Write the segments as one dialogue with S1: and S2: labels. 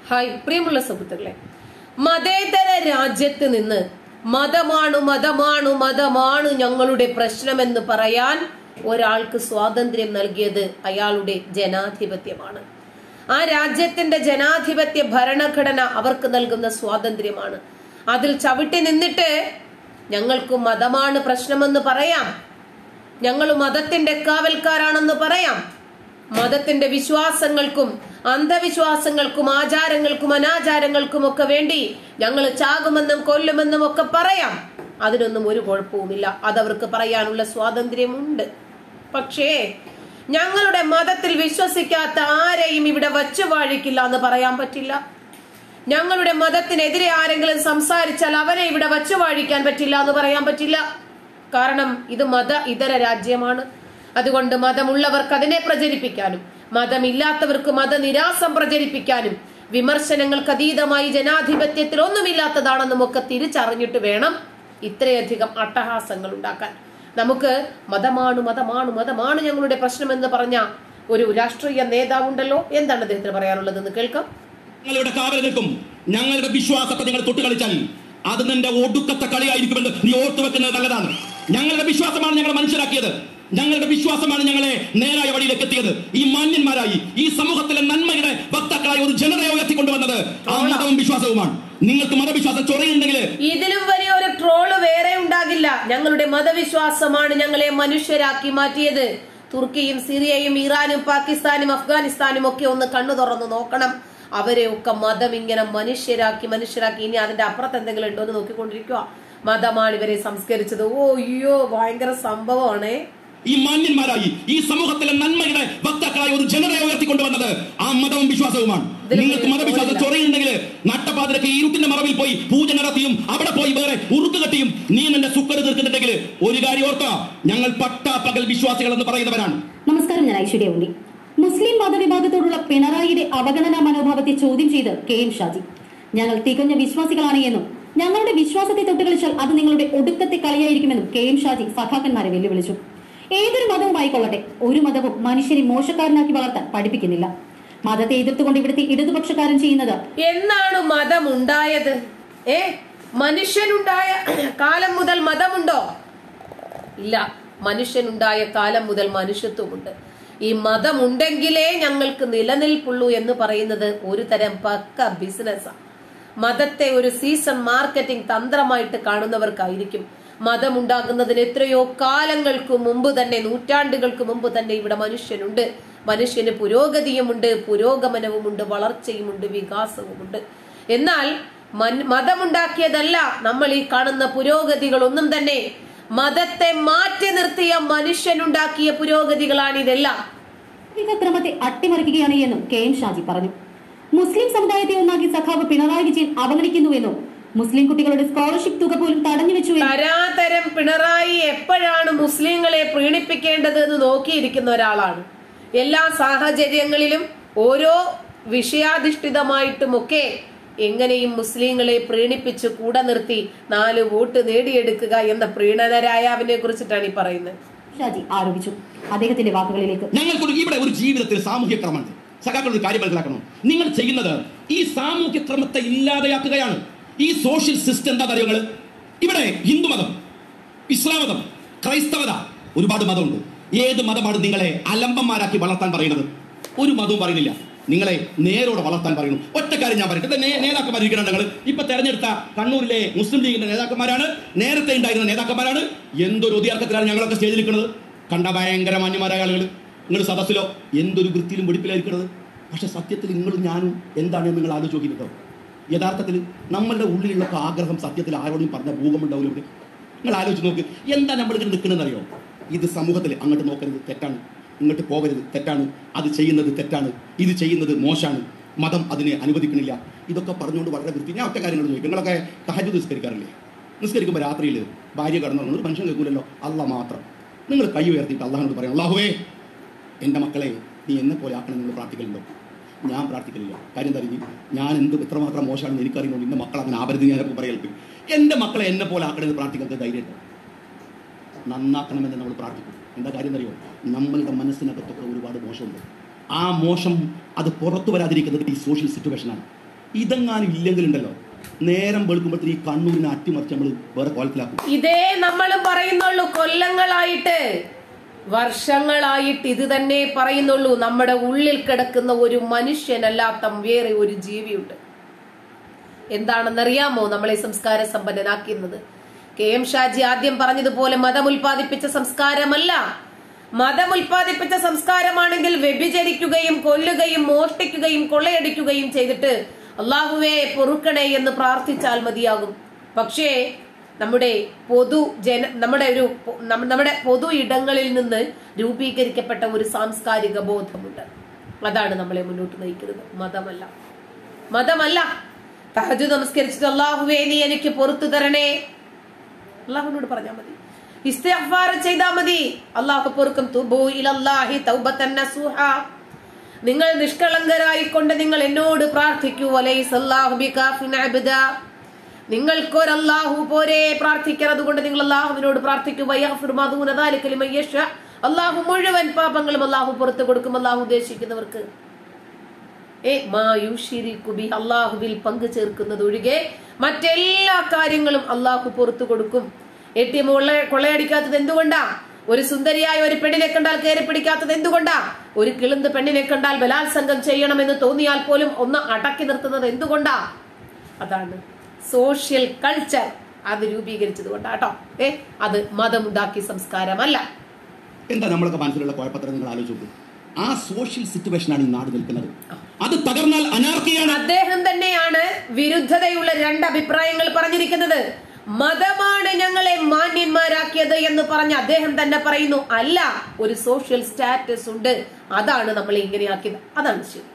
S1: Hi പ്രിയമുള്ള സുഹൃത്തുക്കളെ മതേതര രാജ്യത്ത് നിന്ന് മതമാണു മതമാണു മതമാണ് ഞങ്ങളുടെ പ്രശ്നമെന്ന് പറയാൻ ഒരാൾക്ക് സ്വാതന്ത്ര്യം നൽകിയത് അയാളുടെ ജനാധിപത്യമാണ് ആ രാജ്യത്തിന്റെ ജനാധിപത്യ ഭരണഘടന അവർക്ക് നൽകുന്ന സ്വാതന്ത്ര്യമാണ് അതിൽ ചവിട്ടി നിന്നിട്ട് ഞങ്ങൾക്ക് മതമാണ് പ്രശ്നമെന്ന് പറയാം ഞങ്ങൾ മതത്തിന്റെ കാവൽക്കാരാണെന്ന് പറയാം മതത്തിന്റെ വിശ്വാസങ്ങൾക്കും അന്ധവിശ്വാസങ്ങൾക്കും ആചാരങ്ങൾക്കും അനാചാരങ്ങൾക്കും ഒക്കെ വേണ്ടി ഞങ്ങൾ ചാകുമെന്നും കൊല്ലുമെന്നും ഒക്കെ പറയാം അതിനൊന്നും ഒരു കുഴപ്പവുമില്ല അതവർക്ക് പറയാനുള്ള സ്വാതന്ത്ര്യമുണ്ട് പക്ഷേ ഞങ്ങളുടെ മതത്തിൽ വിശ്വസിക്കാത്ത ആരെയും ഇവിടെ വച്ചു വാഴിക്കില്ല എന്ന് പറയാൻ പറ്റില്ല ഞങ്ങളുടെ മതത്തിനെതിരെ ആരെങ്കിലും സംസാരിച്ചാൽ അവരെ ഇവിടെ വച്ചു വാഴിക്കാൻ പറ്റില്ല എന്ന് പറയാൻ പറ്റില്ല കാരണം ഇത് മത ഇതര രാജ്യമാണ് അതുകൊണ്ട് മതമുള്ളവർക്ക് അതിനെ പ്രചരിപ്പിക്കാനും മതമില്ലാത്തവർക്ക് മതനിരാസം പ്രചരിപ്പിക്കാനും വിമർശനങ്ങൾക്ക് അതീതമായി ജനാധിപത്യത്തിൽ ഒന്നുമില്ലാത്തതാണെന്നും ഒക്കെ തിരിച്ചറിഞ്ഞിട്ട് വേണം ഇത്രയധികം അട്ടഹാസങ്ങൾ ഉണ്ടാക്കാൻ നമുക്ക് മതമാണ് മതമാണ് മതമാണ് ഞങ്ങളുടെ പ്രശ്നമെന്ന് പറഞ്ഞ ഒരു രാഷ്ട്രീയ നേതാവുണ്ടല്ലോ എന്താണ് അദ്ദേഹത്തിന് പറയാനുള്ളതെന്ന് കേൾക്കാം
S2: ഞങ്ങളുടെ കാവൽ നിൽക്കും ഞങ്ങളുടെ വിശ്വാസത്തെ നിങ്ങൾ തൊട്ട് കളിച്ചാൽ അത് നിന്റെ ഒടുക്കത്തെ കളിയായിരിക്കുമെന്ന് നീ ഓർത്തു വെക്കുന്നത് നല്ലതാണ് ഞങ്ങളുടെ വിശ്വാസമാണ് ഞങ്ങളെ മനസ്സിലാക്കിയത് ഞങ്ങളുടെ വിശ്വാസമാണ് ഞങ്ങളെ നേരായ വഴിയിലേക്ക് എത്തിയത് ഈ മാന്യന്മാരായി ഈ സമൂഹത്തിലെ നന്മയുടെ വക്താക്കളായി ഒരു ജനതയെ ഉയർത്തിക്കൊണ്ടുവന്നത് ആ മതവും വിശ്വാസവുമാണ് നിങ്ങൾക്ക് മതവിശ്വാസം ചൊറയുണ്ടെങ്കിൽ
S1: ഇതിലും വലിയ ഒരു ട്രോള് വേറെ ഉണ്ടാകില്ല ഞങ്ങളുടെ മതവിശ്വാസമാണ് ഞങ്ങളെ മനുഷ്യരാക്കി മാറ്റിയത് തുർക്കിയും സിറിയയും ഇറാനും പാകിസ്ഥാനും അഫ്ഗാനിസ്ഥാനും ഒക്കെ ഒന്ന് കണ്ണു തുറന്ന് നോക്കണം അവരെ ഒക്കെ മതം ഇങ്ങനെ മനുഷ്യരാക്കി മനുഷ്യരാക്കി ഇനി അതിന്റെ അപ്പുറത്ത് എന്തെങ്കിലും ഉണ്ടോ എന്ന് നോക്കിക്കൊണ്ടിരിക്കുക മതമാണ് ഇവരെ സംസ്കരിച്ചത് ഓ അയ്യോ ഭയങ്കര സംഭവമാണേ
S2: ഈ മാന്യന്മാരായി ഈ സമൂഹത്തിലെ നന്മയുടെ വക്താക്കളായി ഒരു ജനതയെ ഉയർത്തിക്കൊണ്ടുവന്നത് ആ മതവും വിശ്വാസവുമാണ്
S1: ഇതിൽ
S2: നിങ്ങൾക്ക് മതവിശ്വാസം
S1: ചോദില്ല.
S2: ചൊറയുണ്ടെങ്കിൽ നട്ടപ്പാതിരക്ക് ഇരുട്ടിന്റെ മറവിൽ പോയി പൂജ നടത്തിയും അവിടെ പോയി വേറെ ഉറുക്ക് കെട്ടിയും നീ നിന്റെ സുക്കര് തീർക്കുന്നുണ്ടെങ്കിൽ ഒരു കാര്യം ഓർത്ത ഞങ്ങൾ പട്ടാപ്പകൽ വിശ്വാസികൾ എന്ന് പറയുന്നവരാണ്
S3: നമസ്കാരം ഞാൻ ഐശ്വര്യ ഉണ്ണി മുസ്ലിം മതവിഭാഗത്തോടുള്ള പിണറായിയുടെ അവഗണനാ മനോഭാവത്തെ ചോദ്യം ചെയ്ത് കെ എം ഷാജി ഞങ്ങൾ തികഞ്ഞ വിശ്വാസികളാണ് എന്നും ഞങ്ങളുടെ വിശ്വാസത്തെ തൊട്ടുകളിച്ചാൽ അത് നിങ്ങളുടെ ഒടുക്കത്തെ കളിയായിരിക്കുമെന്നും കെ എം ഷാജി സഖാക്കന്മാരെ വെല്ലുവിളിച്ചു ഏതൊരു മതവും ആയിക്കൊള്ളട്ടെ ഒരു മതവും മനുഷ്യനെ മോശക്കാരനാക്കി വളർത്താൻ പഠിപ്പിക്കുന്നില്ല മതത്തെ എതിർത്തുകൊണ്ട് ഇവിടുത്തെ ഇടതുപക്ഷക്കാരൻ ചെയ്യുന്നത്
S1: എന്നാണ് മതം ഉണ്ടായത് ഏ മനുഷ്യനുണ്ടായ കാലം മുതൽ മതമുണ്ടോ ഇല്ല മനുഷ്യനുണ്ടായ കാലം മുതൽ മനുഷ്യത്വമുണ്ട് ഈ മതമുണ്ടെങ്കിലേ ഞങ്ങൾക്ക് നിലനിൽപ്പുള്ളൂ എന്ന് പറയുന്നത് ഒരു തരം പക്ക ബിസിനസ്സാണ് മതത്തെ ഒരു സീസൺ മാർക്കറ്റിംഗ് തന്ത്രമായിട്ട് കാണുന്നവർക്കായിരിക്കും മതമുണ്ടാകുന്നതിന് എത്രയോ കാലങ്ങൾക്ക് മുമ്പ് തന്നെ നൂറ്റാണ്ടുകൾക്ക് മുമ്പ് തന്നെ ഇവിടെ മനുഷ്യനുണ്ട് മനുഷ്യന് പുരോഗതിയുമുണ്ട് പുരോഗമനവുമുണ്ട് വളർച്ചയുമുണ്ട് വികാസവുമുണ്ട് എന്നാൽ മൻ- മതമുണ്ടാക്കിയതല്ല നമ്മൾ ഈ കാണുന്ന പുരോഗതികളൊന്നും തന്നെ മതത്തെ മാറ്റി നിർത്തിയ മനുഷ്യനുണ്ടാക്കിയ പുരോഗതികളാണ് ഇതെല്ലാം
S3: സാമൂഹിക ക്രമത്തെ അട്ടിമറിക്കുകയാണ് എന്നും കെ എം ഷാജി പറഞ്ഞു മുസ്ലിം സമുദായത്തെ ഒന്നാക്കി സഖാവ് പിണറായി വിജയൻ അവഗണിക്കുന്നുവെന്നും മുസ്ലിം കുട്ടികളുടെ സ്കോളർഷിപ്പ് തുക പോലും തടഞ്ഞുവെച്ചു എന്നും
S1: തരാതരം പിണറായി എപ്പോഴാണ് മുസ്ലിങ്ങളെ പ്രീണിപ്പിക്കേണ്ടത് എന്ന് നോക്കിയിരിക്കുന്ന ഒരാളാണ് എല്ലാ സാഹചര്യങ്ങളിലും ഓരോ വിഷയാധിഷ്ഠിതമായിട്ടുമൊക്കെ എങ്ങനെയും മുസ്ലിങ്ങളെ പ്രീണിപ്പിച്ച് കൂടെ നിർത്തി നാല് വോട്ട് നേടിയെടുക്കുക എന്ന പ്രീണനരായാവിനെ കുറിച്ചിട്ടാണ് ഈ പറയുന്നത്
S3: ഷാജി ആരോപിച്ചു അദ്ദേഹത്തിന്റെ വാക്കുകളിലേക്ക്
S2: ഞങ്ങൾക്കൊരു ഇവിടെ ഒരു ജീവിതത്തിൽ സാമൂഹ്യ ക്രമമുണ്ട് സഖാക്കൾ ഒരു കാര്യം മനസ്സിലാക്കണം നിങ്ങൾ ചെയ്യുന്നത് ഈ സാമൂഹ്യ ക്രമത്തെ ഇല്ലാതെയാക്കുകയാണ് ഈ സോഷ്യൽ സിസ്റ്റം എന്താ അറിയുങ്ങൾ ഇവിടെ ഹിന്ദുമതം ഇസ്ലാം മതം ക്രൈസ്തവത ഒരുപാട് മതമുണ്ട് ഏത് മതമാണ് നിങ്ങളെ അലമ്പന്മാരാക്കി വളർത്താൻ പറയുന്നത് ഒരു മതവും പറയുന്നില്ല നിങ്ങളെ നേരോടെ വളർത്താൻ പറയുന്നു ഒറ്റ കാര്യം ഞാൻ പറയട്ടെ ഇത് നേ- നേതാക്കന്മാർ ഇരിക്കുന്നുണ്ട് നിങ്ങൾ ഇപ്പൊ തെരഞ്ഞെടുത്ത കണ്ണൂരിലെ മുസ്ലിം ലീഗിന്റെ നേതാക്കന്മാരാണ് നേരത്തെ ഉണ്ടായിരുന്ന നേതാക്കന്മാരാണ് എന്തൊരു ഒതിയർക്കത്തിലാണ് ഞങ്ങളൊക്കെ സ്റ്റേജിൽ നിൽക്കുന്നത് കണ്ട ഭയങ്കര മാന്യന്മാരായ ആളുകൾ നിങ്ങൾ സദസ്സിലോ എന്തൊരു വൃത്തിയിലും വെടിപ്പിലായിരിക്കുന്നത് പക്ഷെ സത്യത്തിൽ നിങ്ങളും ഞാനും എന്താണ് നിങ്ങൾ ആലോചിച്ച് നോക്കി കേട്ടോ യഥാർത്ഥത്തിൽ നമ്മളുടെ ഉള്ളിലുള്ള ആഗ്രഹം സത്യത്തിൽ ആരോടും പറഞ്ഞ ഭൂകമ്പുണ്ടാവില്ല ഇവിടെ നിങ്ങൾ ആലോചിച്ച് നോക്ക് എന്താ നമ്മൾ ഇങ്ങനെ നിൽക്കണമെന്ന് അറിയോ ഇത് സമൂഹത്തിൽ അങ്ങോട്ട് നോക്കരുത് തെറ്റാണ് ഇങ്ങോട്ട് പോകരുത് തെറ്റാണ് അത് ചെയ്യുന്നത് തെറ്റാണ് ഇത് ചെയ്യുന്നത് മോശമാണ് മതം അതിനെ അനുവദിക്കണില്ല ഇതൊക്കെ പറഞ്ഞുകൊണ്ട് വളരെ വൃത്തി ഞാൻ ഒറ്റ കാര്യങ്ങൾ ചോദിക്കും നിങ്ങളൊക്കെ തഹജ് നിസ്കരിക്കാറില്ലേ നിസ്കരിക്കുമ്പോൾ രാത്രിയിൽ ഭാര്യ കടന്നു ഒരു മനുഷ്യൻ കേൾക്കൂലല്ലോ അല്ല മാത്രം നിങ്ങൾ കൈ ഉയർത്തിയിട്ട് അള്ളാഹിനോട് പറയണം അള്ളാഹുവേ എൻ്റെ മക്കളെ നീ എന്നെ പോലെ ആക്കണം നിങ്ങൾ പ്രാർത്ഥിക്കലുണ്ടോ ഞാൻ പ്രാർത്ഥിക്കലില്ല കാര്യം എന്താ അറിയും ഞാൻ എന്ത് എത്രമാത്രം മോശമാണെന്ന് എനിക്കറിയുന്നു എൻ്റെ മക്കൾ അങ്ങനെ ആവരുത് ഞാനപ്പോൾ പറയൽക്ക് എൻ്റെ മക്കളെ എന്നെ പോലെ ആക്കണമെന്ന് പ്രാർത്ഥിക്കുന്നത് ധൈര്യമുണ്ട് നന്നാക്കണമെന്ന് നമ്മൾ പ്രാർത്ഥിക്കും എന്താ കാര്യം അറിയോ നമ്മളുടെ മനസ്സിനകത്തൊക്കെ ഒരുപാട് മോശമുണ്ട് ആ മോശം അത് പുറത്തു വരാതിരിക്കുന്നത് ഈ സോഷ്യൽ സിറ്റുവേഷനാണ് ഇതെങ്ങാനും ഇല്ലെങ്കിലുണ്ടല്ലോ നേരം വെളുക്കുമ്പോഴത്തേക്ക് ഈ കണ്ണൂരിനെ അട്ടിമറിച്ച് നമ്മൾ വേറെ കോലത്തിലാക്കും
S1: ഇതേ നമ്മളും പറയുന്നുള്ളൂ കൊല്ലങ്ങളായിട്ട് വർഷങ്ങളായിട്ട് ഇത് തന്നെ പറയുന്നുള്ളൂ നമ്മുടെ ഉള്ളിൽ കിടക്കുന്ന ഒരു മനുഷ്യനല്ലാത്ത വേറെ ഒരു ജീവിയുണ്ട് എന്താണെന്നറിയാമോ നമ്മളെ സംസ്കാര സമ്പന്നനാക്കുന്നത് കെ എം ഷാജി ആദ്യം പറഞ്ഞതുപോലെ മതം ഉൽപ്പാദിപ്പിച്ച സംസ്കാരമല്ല മതം ഉൽപ്പാദിപ്പിച്ച സംസ്കാരമാണെങ്കിൽ വ്യഭിചരിക്കുകയും കൊല്ലുകയും മോഷ്ടിക്കുകയും കൊള്ളയടിക്കുകയും ചെയ്തിട്ട് അള്ളാഹുവെ പൊറുക്കണേ എന്ന് പ്രാർത്ഥിച്ചാൽ മതിയാകും പക്ഷേ നമ്മുടെ പൊതു ജന നമ്മുടെ ഒരു പൊ- നമ്മ- നമ്മുടെ പൊതു ഇടങ്ങളിൽ നിന്ന് രൂപീകരിക്കപ്പെട്ട ഒരു സാംസ്കാരിക ബോധമുണ്ട് അതാണ് നമ്മളെ മുന്നോട്ട് നയിക്കുന്നത് മതമല്ല മതമല്ല തഹജു നമസ്കരിച്ചിട്ട് അള്ളാഹുവേ നീ എനിക്ക് പുറത്തു തരണേ അള്ളാഹുവിനോട് പറഞ്ഞാൽ മതി ഇസ്തിഗ്ഫാർ ചെയ്താൽ മതി അള്ളാഹു പൊറുക്കും തുബു ഇലല്ലാഹി തൗബത്തൻ നസൂഹ നിങ്ങൾ നിഷ്കളങ്കരായിക്കൊണ്ട് നിങ്ങൾ എന്നോട് പ്രാർത്ഥിക്കൂ വലൈസല്ലാഹു ബികാഫിൻ അബ്ദ നിങ്ങൾക്കൊരു അല്ലാഹു പോരെ പ്രാർത്ഥിക്കുന്നത് കൊണ്ട് നിങ്ങൾ അള്ളാഹുവിനോട് പ്രാർത്ഥിക്കൂ വയ്യാഫിർ മദൂന ദാലിക ലിമൻ യശാ. അള്ളാഹു മുഴുവൻ പാപങ്ങളും അള്ളാഹു പുറത്തു കൊടുക്കും അള്ളാഹു ഉദ്ദേശിക്കുന്നവർക്ക് ഏ മായുഷിരിക്കുബി അള്ളാഹുവിൽ പങ്കു ചേർക്കുന്നത് ഒഴികെ മറ്റെല്ലാ കാര്യങ്ങളും അള്ളാഹു പുറത്തു കൊടുക്കും എ ടി എം കൊള്ളയടിക്കാത്തത് എന്തുകൊണ്ടാ ഒരു സുന്ദരിയായ ഒരു പെണ്ണിനെ കണ്ടാൽ കയറി പിടിക്കാത്തത് എന്തുകൊണ്ടാ ഒരു കിളുന്ത് പെണ്ണിനെ കണ്ടാൽ ബലാത്സംഗം ചെയ്യണമെന്ന് തോന്നിയാൽ പോലും ഒന്ന് അടക്കി നിർത്തുന്നത് എന്തുകൊണ്ടാ അതാണ് സോഷ്യൽ കൾച്ചർ അത് രൂപീകരിച്ചത് കൊണ്ടാട്ടോ ഏ അത് മതമുണ്ടാക്കിയ സംസ്കാരമല്ല
S2: എന്താ നമ്മളൊക്കെ മനസ്സിലുള്ള കുഴപ്പത്തിൽ നിങ്ങൾ ആലോചിച്ച് നോക്കൂ ആ സോഷ്യൽ സിറ്റുവേഷനാണ് ഈ നാട് നിൽക്കുന്നത് അത് തകർന്നാൽ അനാർക്കിയാണ്
S1: അദ്ദേഹം തന്നെയാണ് വിരുദ്ധതയുള്ള രണ്ട് അഭിപ്രായങ്ങൾ പറഞ്ഞിരിക്കുന്നത് മതമാണ് ഞങ്ങളെ മാന്യന്മാരാക്കിയത് എന്ന് പറഞ്ഞ അദ്ദേഹം തന്നെ പറയുന്നു അല്ല ഒരു സോഷ്യൽ സ്റ്റാറ്റസ് ഉണ്ട് അതാണ് നമ്മളെ ഇങ്ങനെയാക്കിയത് അതാണ് ശരി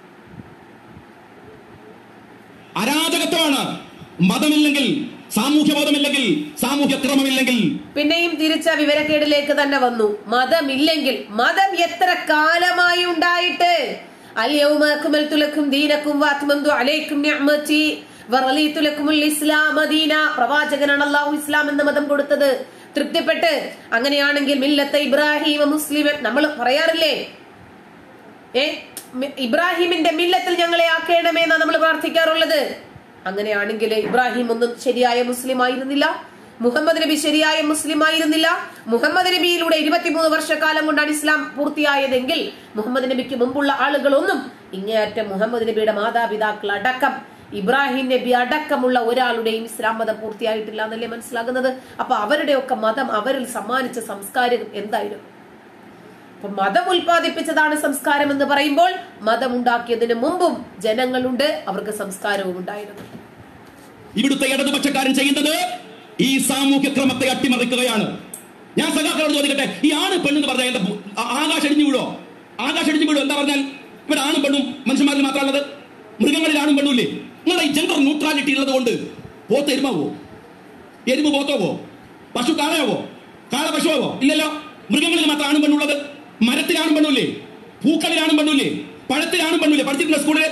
S2: അരാജകത്വമാണ് മതമില്ലെങ്കിൽ സാമൂഹ്യ ബോധമില്ലെങ്കിൽ സാമൂഹ്യ ക്രമമില്ലെങ്കിൽ
S1: പിന്നെയും തിരിച്ച വിവരക്കേടിലേക്ക് തന്നെ വന്നു മതമില്ലെങ്കിൽ മതം എത്ര കാലമായി ഉണ്ടായിട്ട് അല്യവുമ അക്മൽതു ലക്കും ദീനക്കും വാത്മന്തു അലൈക്കും നിഅമതി വറളീതു ലക്കുമുൽ ഇസ്ലാമ ദീന പ്രവാചകനാണ് അല്ലാഹു ഇസ്ലാം എന്ന മതം കൊടുത്തത് തൃപ്തിപ്പെട്ട് അങ്ങനെയാണെങ്കിൽ മില്ലത്തെ ഇബ്രാഹിം മുസ്ലിം നമ്മൾ പറയാറില്ലേ ഏ മി- ഇബ്രാഹിമിന്റെ മില്ലത്തിൽ ഞങ്ങളെ ആക്കേണമേ എന്നാണ് നമ്മൾ പ്രാർത്ഥിക്കാറുള്ളത് അങ്ങനെയാണെങ്കിൽ ഇബ്രാഹിം ഒന്നും ശരിയായ മുസ്ലിം ആയിരുന്നില്ല മുഹമ്മദ് നബി ശരിയായ മുസ്ലിം ആയിരുന്നില്ല മുഹമ്മദ് നബിയിലൂടെ ഇരുപത്തിമൂന്ന് വർഷക്കാലം കൊണ്ടാണ് ഇസ്ലാം പൂർത്തിയായതെങ്കിൽ മുഹമ്മദ് നബിക്ക് മുമ്പുള്ള ആളുകളൊന്നും ഇങ്ങേയറ്റം മുഹമ്മദ് നബിയുടെ മാതാപിതാക്കൾ അടക്കം ഇബ്രാഹിം നബി അടക്കമുള്ള ഒരാളുടെയും ഇസ്ലാം മതം പൂർത്തിയായിട്ടില്ല എന്നല്ലേ മനസ്സിലാകുന്നത് അപ്പൊ അവരുടെയൊക്കെ മതം അവരിൽ സമ്മാനിച്ച സംസ്കാരം എന്തായിരുന്നു അപ്പൊ മതം ഉൽപ്പാദിപ്പിച്ചതാണ് സംസ്കാരം എന്ന് പറയുമ്പോൾ മതം ഉണ്ടാക്കിയതിന് മുമ്പും ജനങ്ങളുണ്ട് അവർക്ക് സംസ്കാരവും ഉണ്ടായിരുന്നു
S2: ഇവിടുത്തെ ഇടതുപക്ഷക്കാരൻ ചെയ്യുന്നത് ഈ സാമൂഹ്യ ക്രമത്തെ അട്ടിമറിക്കുകയാണ് ഞാൻ സഖാക്കളോട് ചോദിക്കട്ടെ ഈ ആണ് പെണ്ണെന്ന് പറഞ്ഞാൽ എന്താ പു- ആ- ആകാശം അടിഞ്ഞു വീഴോ ആകാശം അടിഞ്ഞു വീഴോ എന്താ പറഞ്ഞാൽ ഇവിടെ ആണും പെണ്ണും മനുഷ്യന്മാരിൽ മാത്രമുള്ളത് മൃഗങ്ങളിൽ ആണും പെണ്ണുമില്ലേ നിങ്ങളുടെ ഈ ജെൻഡർ ന്യൂട്രാലിറ്റി ഉള്ളത് കൊണ്ട് പോത്ത് എരുമാവോ എരുമ പോത്തോവോ പശു കാളയാവോ കാള പശുവോ ഇല്ലല്ലോ മൃഗങ്ങളിൽ മാത്രം ആണും പെണ്ണുള്ളത് മരത്തിലാണും പെണ്ണുല്ലേ പൂക്കളിലാണും പെണ്ണുല്ലേ പഴത്തിലാണും പെണ്ണുല്ലേ പഠിച്ചിട്ടില്ല സ്കൂളിൽ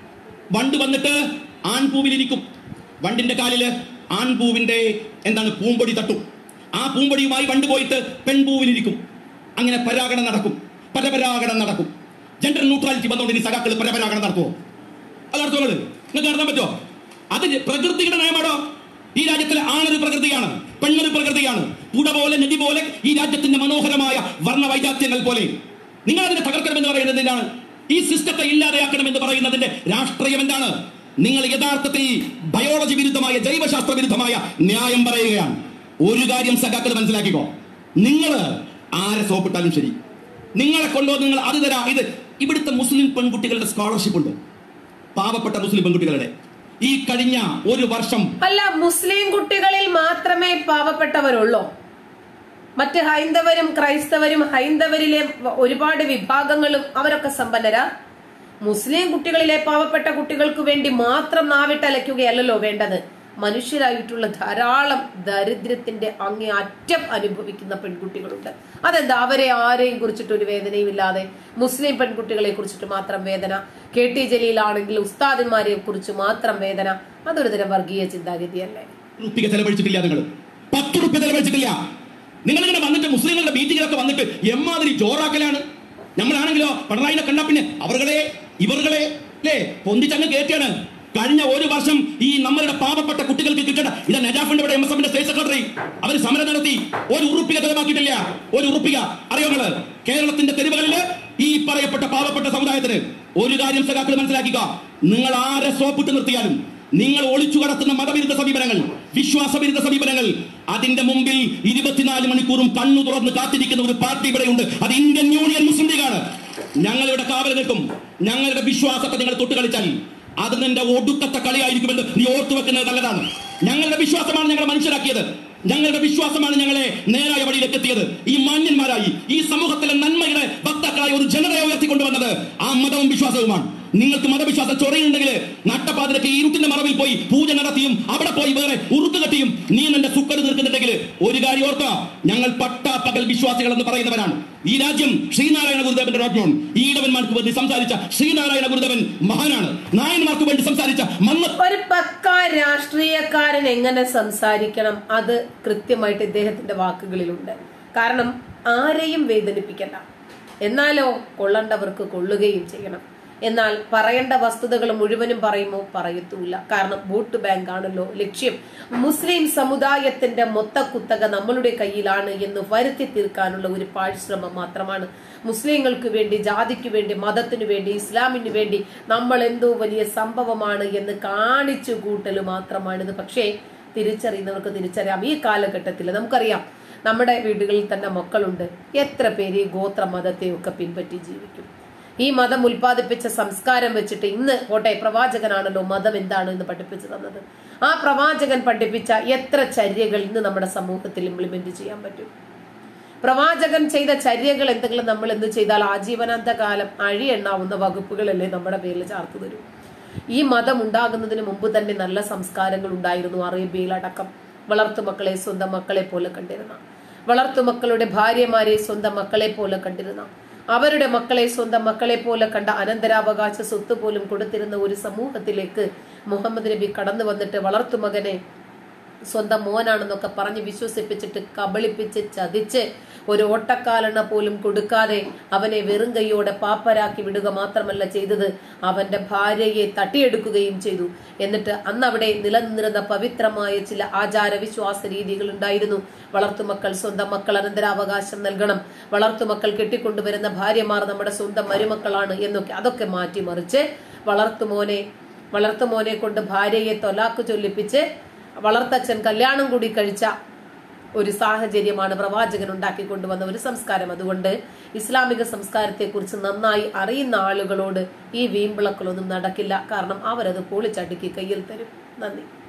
S2: വണ്ട് വന്നിട്ട് ആൺപൂവിലിരിക്കും വണ്ടിന്റെ കാലില് ആൺപൂവിന്റെ എന്താണ് പൂമ്പൊടി തട്ടും ആ പൂമ്പൊടിയുമായി വണ്ട് പോയിട്ട് പെൺപൂവിലിരിക്കും അങ്ങനെ പരാഗണം നടക്കും പരപരാഗണം നടക്കും ജെൻഡർ ന്യൂട്രാലിറ്റി വന്നുകൊണ്ട് ഇനി സഖാക്കൾ പരപരാഗണം നടത്തുമോ അത് നടത്തുമോ നിങ്ങള്? നിങ്ങൾക്ക് നടത്താൻ പറ്റുമോ അത് പ്രകൃതിയുടെ നയമാണോ ഈ രാജ്യത്തിലെ ആണൊരു പ്രകൃതിയാണ് പെണ്ണൊരു പ്രകൃതിയാണ് പുഴ പോലെ നദി പോലെ ഈ രാജ്യത്തിന്റെ മനോഹരമായ വർണ്ണ വൈജാത്യങ്ങൾ പോലെ നിങ്ങൾ അതിനെ തകർക്കണമെന്ന് പറയുന്നത് എന്താണ് ഈ സിസ്റ്റത്തെ ഇല്ലാതെയാക്കണമെന്ന് പറയുന്നതിന്റെ രാഷ്ട്രീയം എന്താണ് നിങ്ങൾ യഥാർത്ഥത്തിൽ ബയോളജി വിരുദ്ധമായ ജൈവശാസ്ത്ര വിരുദ്ധമായ ന്യായം പറയുകയാണ് ഒരു കാര്യം സഖാക്കൾ മനസ്സിലാക്കിക്കോ നിങ്ങൾ ആരെ സോപ്പിട്ടാലും ശരി നിങ്ങളെ കൊണ്ടോ നിങ്ങൾ അത് തരാ ഇത് ഇവിടുത്തെ മുസ്ലിം പെൺകുട്ടികളുടെ സ്കോളർഷിപ്പ് ഉണ്ട് പാവപ്പെട്ട മുസ്ലിം പെൺകുട്ടികളുടെ ഈ കഴിഞ്ഞ ഒരു വർഷം
S1: അല്ല മുസ്ലിം കുട്ടികളിൽ മാത്രമേ പാവപ്പെട്ടവരുള്ളൂ മറ്റ് ഹൈന്ദവരും ക്രൈസ്തവരും ഹൈന്ദവരിലെ വ- ഒരുപാട് വിഭാഗങ്ങളും അവരൊക്കെ സമ്പന്നരാ മുസ്ലിം കുട്ടികളിലെ പാവപ്പെട്ട കുട്ടികൾക്ക് വേണ്ടി മാത്രം നാവിട്ടലയ്ക്കുകയല്ലല്ലോ വേണ്ടത് മനുഷ്യരായിട്ടുള്ള ധാരാളം ദരിദ്രത്തിന്റെ അങ്ങേ അറ്റം അനുഭവിക്കുന്ന പെൺകുട്ടികളുണ്ട് അതെന്താ അവരെ ആരെയും കുറിച്ചിട്ട് ഒരു വേദനയും ഇല്ലാതെ മുസ്ലിം പെൺകുട്ടികളെ കുറിച്ചിട്ട് മാത്രം വേദന കെ ടി ജലീലാണെങ്കിൽ ഉസ്താദിന്മാരെ കുറിച്ച് മാത്രം വേദന അതൊരു തരം വർഗീയ ചിന്താഗതിയല്ലേ
S2: റുപ്യ ചെലവഴിച്ചിട്ടില്ല നിങ്ങൾ പത്ത് റുപ്യ ചെലവഴിച്ചിട്ടില്ല നിങ്ങൾ ഇങ്ങനെ വന്നിട്ട് മുസ്ലിങ്ങളുടെ മീറ്റിങ്ങിലൊക്കെ വന്നിട്ട് എമ്മാതിരി ജോറാക്കലാണ് നമ്മളാണെങ്കിലോ പിണറായിനെ കണ്ട പിന്നെ അവർകളെ ഇവർകളെ അല്ലേ പൊന്തിച്ചങ്ങ് കയറ്റിയാണ് കഴിഞ്ഞ ഒരു വർഷം ഈ നമ്മളുടെ പാവപ്പെട്ട കുട്ടികൾക്ക് കിട്ടേണ്ട ഇത് നജാഫിന്റെ ഇവിടെ എം എസ് എഫിന്റെ സ്റ്റേറ്റ് സെക്രട്ടറി അവർ സമരം നടത്തി ഒരു ഉറുപ്പിക ചെലവാക്കിയിട്ടില്ല ഒരു ഉറുപ്പിക അറിയോങ്ങള് കേരളത്തിന്റെ തെരുവുകളിൽ ഈ പറയപ്പെട്ട പാവപ്പെട്ട സമുദായത്തിന് ഒരു കാര്യം സഖാക്കൾ മനസ്സിലാക്കുക നിങ്ങൾ ആരെ സോപ്പിട്ട് നിർത്തിയാലും നിങ്ങൾ ഒളിച്ചു കടത്തുന്ന മതവിരുദ്ധ സമീപനങ്ങൾ വിശ്വാസവിരുദ്ധ സമീപനങ്ങൾ അതിന്റെ മുമ്പിൽ ഇരുപത്തിനാല് മണിക്കൂറും കണ്ണു തുറന്ന് കാത്തിരിക്കുന്ന ഒരു പാർട്ടി ഇവിടെയുണ്ട് അത് ഇന്ത്യൻ യൂണിയൻ മുസ്ലിം ലീഗാണ് ഞങ്ങളുടെ കാവൽ നിൽക്കും ഞങ്ങളുടെ വിശ്വാസത്തെ നിങ്ങൾ തൊട്ട് കളിച്ചാൽ അത് നിന്റെ ഒടുക്കത്തെ കളിയായിരിക്കുമെന്ന് നീ ഓർത്തു വെക്കുന്നത് നല്ലതാണ് ഞങ്ങളുടെ വിശ്വാസമാണ് ഞങ്ങളെ മനുഷ്യരാക്കിയത് ഞങ്ങളുടെ വിശ്വാസമാണ് ഞങ്ങളെ നേരായ വഴിയിലേക്ക് എത്തിയത് ഈ മാന്യന്മാരായി ഈ സമൂഹത്തിലെ നന്മയുടെ വക്താക്കളായി ഒരു ജനതയെ ഉയർത്തിക്കൊണ്ടുവന്നത് ആ മതവും വിശ്വാസവുമാണ് നിങ്ങൾക്ക് മതവിശ്വാസം ചൊറയുണ്ടെങ്കിൽ നട്ടപ്പാതിരക്ക് ഈ ഇരുട്ടിന്റെ മറവിൽ പോയി പൂജ നടത്തിയും അവിടെ പോയി വേറെ ഉറുക്ക് കെട്ടിയും നീ നിന്റെ സുക്കട് തീർക്കുന്നുണ്ടെങ്കിൽ ഒരു കാര്യം ഓർക്കുക ഞങ്ങൾ പട്ടാപ്പകൽ വിശ്വാസികൾ എന്ന് പറയുന്നവരാണ് ഈ രാജ്യം ശ്രീനാരായണ ഗുരുദേവന്റെ രാജ്യമാണ് ഈഴവന്മാർക്ക് വേണ്ടി സംസാരിച്ച ശ്രീനാരായണ ഗുരുദേവൻ മഹാനാണ് നായന്മാർക്ക് വേണ്ടി സംസാരിച്ച മന്ന
S1: ഒരു പക്ക രാഷ്ട്രീയക്കാരൻ എങ്ങനെ സംസാരിക്കണം അത് കൃത്യമായിട്ട് ഇദ്ദേഹത്തിന്റെ വാക്കുകളിലുണ്ട് കാരണം ആരെയും വേദനിപ്പിക്കണ്ട എന്നാലോ കൊള്ളേണ്ടവർക്ക് കൊള്ളുകയും ചെയ്യണം എന്നാൽ പറയേണ്ട വസ്തുതകൾ മുഴുവനും പറയുമോ പറയത്തൂല കാരണം വോട്ട് ബാങ്ക് ആണല്ലോ ലക്ഷ്യം മുസ്ലിം സമുദായത്തിന്റെ മൊത്തക്കുത്തക നമ്മളുടെ കയ്യിലാണ് എന്ന് വരുത്തി തീർക്കാനുള്ള ഒരു പാഴ്ശ്രമം മാത്രമാണ് മുസ്ലിങ്ങൾക്ക് വേണ്ടി ജാതിക്ക് വേണ്ടി മതത്തിനു വേണ്ടി ഇസ്ലാമിന് വേണ്ടി നമ്മൾ എന്തോ വലിയ സംഭവമാണ് എന്ന് കാണിച്ചു കൂട്ടൽ മാത്രമാണിത് പക്ഷേ തിരിച്ചറിയുന്നവർക്ക് തിരിച്ചറിയാം ഈ കാലഘട്ടത്തിൽ നമുക്കറിയാം നമ്മുടെ വീടുകളിൽ തന്നെ മക്കളുണ്ട് എത്ര പേര് ഈ ഗോത്ര മതത്തെയൊക്കെ പിൻപറ്റി ജീവിക്കും ഈ മതം ഉൽപ്പാദിപ്പിച്ച സംസ്കാരം വെച്ചിട്ട് ഇന്ന് പോട്ടെ പ്രവാചകനാണല്ലോ മതം എന്താണ് എന്ന് പഠിപ്പിച്ചു തന്നത് ആ പ്രവാചകൻ പഠിപ്പിച്ച എത്ര ചര്യകൾ ഇന്ന് നമ്മുടെ സമൂഹത്തിൽ ഇംപ്ലിമെന്റ് ചെയ്യാൻ പറ്റും പ്രവാചകൻ ചെയ്ത ചര്യകൾ എന്തെങ്കിലും നമ്മൾ എന്ത് ചെയ്താൽ ആജീവനാന്ത കാലം അഴിയെണ്ണാവുന്ന വകുപ്പുകളല്ലേ നമ്മുടെ പേരിൽ ചാർത്തു തരും ഈ മതം ഉണ്ടാകുന്നതിന് മുമ്പ് തന്നെ നല്ല സംസ്കാരങ്ങൾ ഉണ്ടായിരുന്നു അറേബ്യയിൽ അടക്കം വളർത്തുമക്കളെ സ്വന്തം മക്കളെ പോലെ കണ്ടിരുന്ന വളർത്തുമക്കളുടെ ഭാര്യമാരെ സ്വന്തം മക്കളെ പോലെ കണ്ടിരുന്ന അവരുടെ മക്കളെ സ്വന്തം മക്കളെ പോലെ കണ്ട അനന്തരാവകാശ സ്വത്ത് പോലും കൊടുത്തിരുന്ന ഒരു സമൂഹത്തിലേക്ക് മുഹമ്മദ് നബി കടന്നു വന്നിട്ട് വളർത്തുമകനെ സ്വന്തം മോനാണെന്നൊക്കെ പറഞ്ഞ് വിശ്വസിപ്പിച്ചിട്ട് കബളിപ്പിച്ച് ചതിച്ച് ഒരു ഓട്ടക്കാലണ പോലും കൊടുക്കാതെ അവനെ വെറും കൈയോടെ പാപ്പരാക്കി വിടുക മാത്രമല്ല ചെയ്തത് അവന്റെ ഭാര്യയെ തട്ടിയെടുക്കുകയും ചെയ്തു എന്നിട്ട് അന്ന് അവിടെ നിലനിന്നിരുന്ന പവിത്രമായ ചില ആചാര വിശ്വാസ രീതികൾ ഉണ്ടായിരുന്നു വളർത്തുമക്കൾ സ്വന്തം മക്കൾ അനന്തരാവകാശം നൽകണം വളർത്തുമക്കൾ കെട്ടിക്കൊണ്ടുവരുന്ന ഭാര്യമാർ നമ്മുടെ സ്വന്തം മരുമക്കളാണ് എന്നൊക്കെ അതൊക്കെ മാറ്റിമറിച്ച് വളർത്തുമോനെ വളർത്തുമോനെ കൊണ്ട് ഭാര്യയെ തൊലാക്ക് ചൊല്ലിപ്പിച്ച് വളർത്തച്ഛൻ കല്യാണം കൂടി കഴിച്ച ഒരു സാഹചര്യമാണ് പ്രവാചകൻ ഉണ്ടാക്കി കൊണ്ടുവന്ന ഒരു സംസ്കാരം അതുകൊണ്ട് ഇസ്ലാമിക സംസ്കാരത്തെ കുറിച്ച് നന്നായി അറിയുന്ന ആളുകളോട് ഈ വീമ്പിളക്കളൊന്നും നടക്കില്ല കാരണം അവരത് പൊളിച്ചടുക്കി കയ്യിൽ തരും നന്ദി